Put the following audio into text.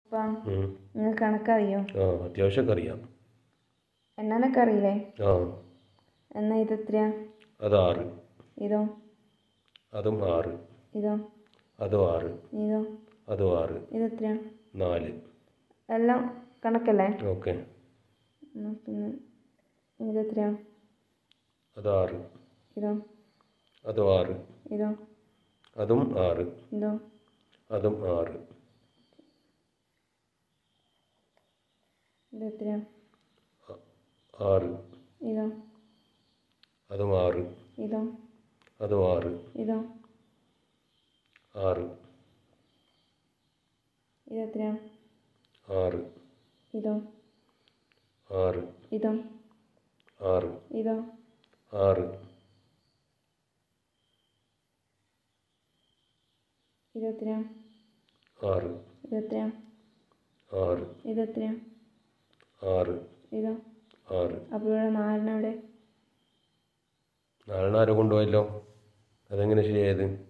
അപ്പാ ഉം. നിങ്ങൾക്ക് കണക്കറിയോ ആ അത്യാവശ്യമൊക്കെ അറിയാം എണ്ണാനൊക്കെ അറിയില്ലേ ആ എന്നാ ഇത് എത്രയാ അത് ആറ് ഇതോ അതും ആറ് ഇതോ അതും ആറ് ഇതോ അതും ആറ് ഇത് എത്രയാ നാല് എല്ലാം കണക്കല്ലേ ഓക്കെ എന്നാ പിന്നെ ഇത് എത്രയാ അത് ആറ് ഇതോ അതും ആറ് ഇതോ അതും ആറ് ഇതോ അതും ആറ് ഇത് എത്രയാ ആറ് ഇതോ അതും ആറ് ഇതോ അതും ആറ് ഇതോ ആറ് ഇത് എത്രയാ ആറ് ഇതോ ആറ് ഇതോ ആറ് ഇതോ ആറ് ഇത് എത്രയാ ആറ് ഇത് എത്രയാ ആറ് ഇത് എത്രയാ ആറ് ഇതോ ആറ് അപ്പോൾ ഇവിടെ നാലെണ്ണം ഇവിടെ നാളെ ആരോ കൊണ്ടുപോയല്ലോ അതെങ്ങനെ ശരിയായത്